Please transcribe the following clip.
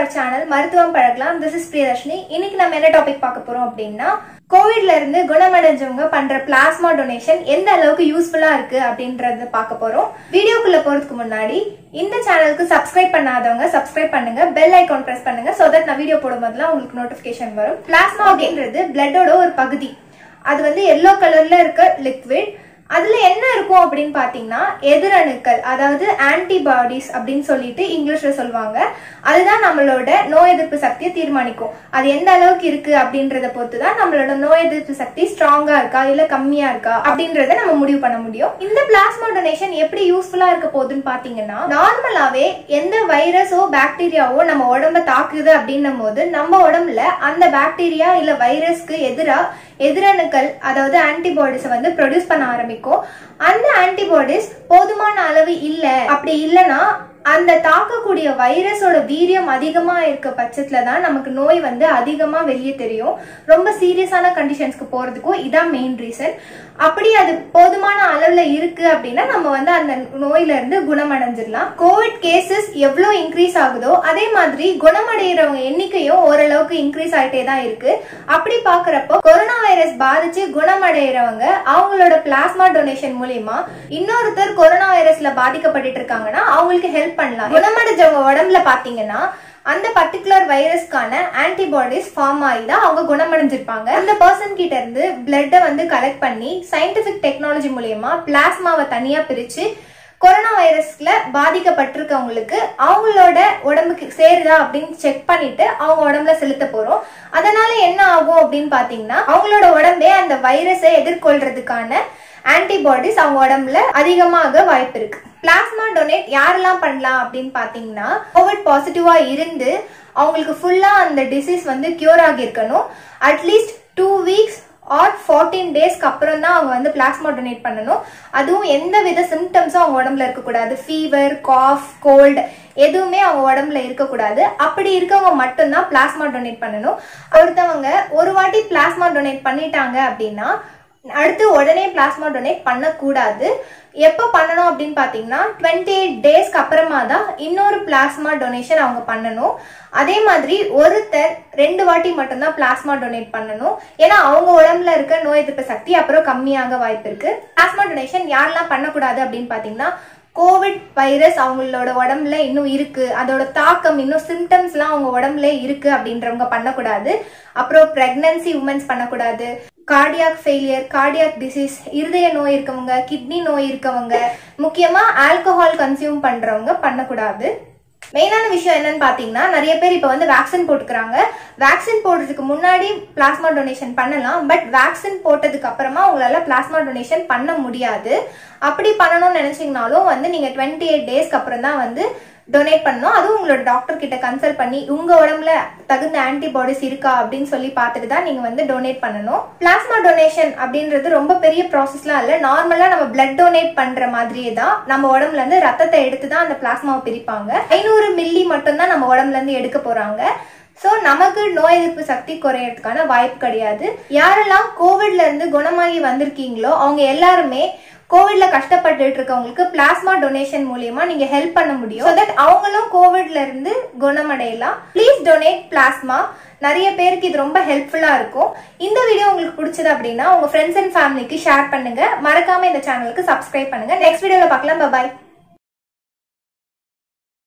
our channel மருத்துவம் பழகலாம் this is Priyadarshini இன்னைக்கு நம்ம என்ன டாபிக் பார்க்க போறோம் அப்படின்னா கோவிட்ல இருந்து குணமடைஞ்சவங்க பண்ற பிளாஸ்மா டொனேஷன் எந்த அளவுக்கு யூஸ்ஃபுல்லா இருக்கு அப்படின்றத பார்க்க போறோம் வீடியோக்குள்ள போறதுக்கு முன்னாடி இந்த சேனலுக்கு சப்ஸ்கிரைப் பண்ணாதவங்க சப்ஸ்கிரைப் பண்ணுங்க பெல் ஐகான் பிரஸ் பண்ணுங்க சோ தட் நான் வீடியோ போடும்போதுலாம் உங்களுக்கு நோட்டிபிகேஷன் வரும் பிளாஸ்மா அப்படின்றது பிளட்டோட ஒரு பகுதி அது வந்து எல்லோ கலர்ல இருக்க லிக்விட் அதுல என்ன இருக்கும் அப்படின்னு பாத்தீங்கன்னா எதிரணுக்கள் அதாவது ஆன்டிபாடிஸ் அப்படின்னு சொல்லிட்டு இங்கிலீஷ்ல சொல்லுவாங்க அதுதான் நம்மளோட நோய் எதிர்ப்பு சக்தியை தீர்மானிக்கும் அது எந்த அளவுக்கு இருக்கு அப்படின்றத பொறுத்து தான் நம்மளோட நோய் எதிர்ப்பு சக்தி ஸ்ட்ராங்கா இருக்கா இல்ல கம்மியா இருக்கா அப்படின்றத நம்ம முடிவு பண்ண முடியும் இந்த பிளாஸ்மா டொனேஷன் எப்படி யூஸ்ஃபுல்லா இருக்க போகுதுன்னு பாத்தீங்கன்னா நார்மலாவே எந்த வைரஸோ பாக்டீரியாவோ நம்ம உடம்ப தாக்குது அப்படின்னும் போது நம்ம உடம்புல அந்த பாக்டீரியா இல்ல வைரஸ்க்கு எதிரா எதிரணுக்கள் அதாவது ஆன்டிபாடிஸை வந்து ப்ரொடியூஸ் பண்ண ஆரம்பிக்கும் அந்த ஆன்டிபாடிஸ் போதுமான அளவு இல்ல அப்படி இல்லைன்னா அந்த தாக்கக்கூடிய வைரஸோட வீரியம் அதிகமா இருக்க பட்சத்துல தான் நமக்கு நோய் வந்து அதிகமா வெளியே தெரியும் ரொம்ப சீரியஸான கண்டிஷன்ஸ்க்கு போறதுக்கும் இதான் மெயின் ரீசன் அப்படி அது போதுமான அளவுல இருக்கு அப்படின்னா நம்ம வந்து அந்த நோயில இருந்து குணமடைஞ்சிடலாம் கோவிட் கேசஸ் எவ்வளவு இன்க்ரீஸ் ஆகுதோ அதே மாதிரி குணமடைகிறவங்க எண்ணிக்கையும் ஓரளவுக்கு இன்க்ரீஸ் ஆயிட்டே தான் இருக்கு அப்படி பாக்குறப்போ கொரோனா வைரஸ் பாதிச்சு குணமடைகிறவங்க அவங்களோட பிளாஸ்மா டொனேஷன் மூலியமா இன்னொருத்தர் கொரோனா வைரஸ்ல பாதிக்கப்பட்டு இருக்காங்கன்னா அவங்களுக்கு ஹெல்ப் பண்ணலாம் குணமடைஞ்சவங்க உடம்புல பாத்தீங்கன்னா அந்த பர்டிகுலர் வைரஸ்க்கான ஆன்டிபாடிஸ் ஃபார்ம் ஆகி தான் அவங்க குணமடைஞ்சிருப்பாங்க அந்த பர்சன் கிட்ட இருந்து பிளட்டை வந்து கலெக்ட் பண்ணி சயின்டிபிக் டெக்னாலஜி மூலியமா பிளாஸ்மாவை தனியா பிரிச்சு கொரோனா வைரஸ்ல பாதிக்கப்பட்டிருக்கவங்களுக்கு அவங்களோட உடம்புக்கு சேருதா அப்படின்னு செக் பண்ணிட்டு அவங்க உடம்புல செலுத்த போறோம் அதனால என்ன ஆகும் அப்படின்னு பாத்தீங்கன்னா அவங்களோட உடம்பே அந்த வைரஸை எதிர்கொள்றதுக்கான ஆன்டிபாடிஸ் அவங்க உடம்புல அதிகமாக வாய்ப்பு இருக்கு பிளாஸ்மா டொனேட் யாரெல்லாம் பண்ணலாம் அப்படின்னு பாத்தீங்கன்னா கோவிட் பாசிட்டிவா இருந்து அவங்களுக்கு ஃபுல்லா அந்த டிசீஸ் வந்து கியூர் ஆகியிருக்கணும் at least two weeks or fourteen டேஸ்க்கு அப்புறம் தான் அவங்க வந்து பிளாஸ்மா டொனேட் பண்ணணும் அதுவும் எந்த வித சிம்டம்ஸும் அவங்க உடம்புல இருக்கக்கூடாது ஃபீவர் காஃப் கோல்டு எதுவுமே அவங்க உடம்புல இருக்கக்கூடாது அப்படி இருக்கவங்க மட்டும்தான் பிளாஸ்மா டொனேட் பண்ணணும் ஒருத்தவங்க ஒரு வாட்டி பிளாஸ்மா டொனேட் பண்ணிட்டாங்க அப்படின்னா அடுத்து உடனே பிளாஸ்மா டொனேட் பண்ணக்கூடாது எப்போ பண்ணணும் அப்படின்னு பார்த்தீங்கன்னா டுவெண்ட்டி எயிட் டேஸ்க்கு அப்புறமா தான் இன்னொரு பிளாஸ்மா டொனேஷன் அவங்க பண்ணணும் அதே மாதிரி ஒருத்தர் ரெண்டு வாட்டி மட்டும்தான் பிளாஸ்மா டொனேட் பண்ணணும் ஏன்னா அவங்க உடம்புல இருக்க நோய் எதிர்ப்பு சக்தி அப்புறம் கம்மியாக வாய்ப்பு இருக்கு பிளாஸ்மா டொனேஷன் யாரெல்லாம் பண்ணக்கூடாது அப்படின்னு பார்த்தீங்கன்னா கோவிட் வைரஸ் அவங்களோட உடம்புல இன்னும் இருக்கு அதோட தாக்கம் இன்னும் சிம்டம்ஸ்லாம் அவங்க உடம்புல இருக்கு அப்படின்றவங்க பண்ணக்கூடாது அப்புறம் பிரெக்னன்சி உமன்ஸ் பண்ணக்கூடாது கார்டியாக் ஃபெயிலியர் கார்டியாக் டிசீஸ் இருதய நோய் இருக்கவங்க கிட்னி நோய் இருக்கவங்க முக்கியமா ஆல்கஹால் கன்சியூம் பண்றவங்க பண்ணக்கூடாது மெயினான விஷயம் என்னன்னு பாத்தீங்கன்னா நிறைய பேர் இப்போ வந்து வேக்சின் போட்டுக்கிறாங்க வேக்சின் போடுறதுக்கு முன்னாடி பிளாஸ்மா டொனேஷன் பண்ணலாம் பட் வேக்சின் போட்டதுக்கு அப்புறமா உங்களால பிளாஸ்மா டொனேஷன் பண்ண முடியாது அப்படி பண்ணணும்னு நினைச்சீங்கனாலும் வந்து நீங்க டுவெண்ட்டி எயிட் டேஸ்க்கு அப்புறம் தான் வந்து டொனேட் பண்ணணும் அதுவும் உங்களோட டாக்டர் கிட்ட கன்சல்ட் பண்ணி உங்க உடம்புல தகுந்த ஆன்டிபாடிஸ் இருக்கா அப்படின்னு சொல்லி பார்த்துட்டு தான் நீங்க வந்து டொனேட் பண்ணணும் பிளாஸ்மா டொனேஷன் அப்படின்றது ரொம்ப பெரிய ப்ராசஸ்லாம் இல்லை நார்மலா நம்ம பிளட் டொனேட் பண்ற மாதிரியே தான் நம்ம உடம்புல இருந்து ரத்தத்தை எடுத்து தான் அந்த பிளாஸ்மாவை பிரிப்பாங்க ஐநூறு மில்லி மட்டும் தான் நம்ம உடம்புல இருந்து எடுக்க போறாங்க ஸோ நமக்கு நோய் எதிர்ப்பு சக்தி குறையறதுக்கான வாய்ப்பு கிடையாது யாரெல்லாம் கோவிட்ல இருந்து குணமாகி வந்திருக்கீங்களோ அவங்க எல்லாருமே கோவிட்ல கஷ்டப்பட்டு இருக்கவங்களுக்கு பிளாஸ்மா டொனேஷன் மூலியமா நீங்க ஹெல்ப் பண்ண முடியும் ஸோ தட் அவங்களும் கோவிட்ல இருந்து குணமடையலாம் ப்ளீஸ் டொனேட் பிளாஸ்மா நிறைய பேருக்கு இது ரொம்ப ஹெல்ப்ஃபுல்லா இருக்கும் இந்த வீடியோ உங்களுக்கு பிடிச்சது அப்படின்னா உங்க ஃப்ரெண்ட்ஸ் அண்ட் ஃபேமிலிக்கு ஷேர் பண்ணுங்க மறக்காம இந்த சேனலுக்கு சப்ஸ்கிரைப் பண்ணுங்க நெக்ஸ்ட் வீடியோல பார்க்கலாம் பாய்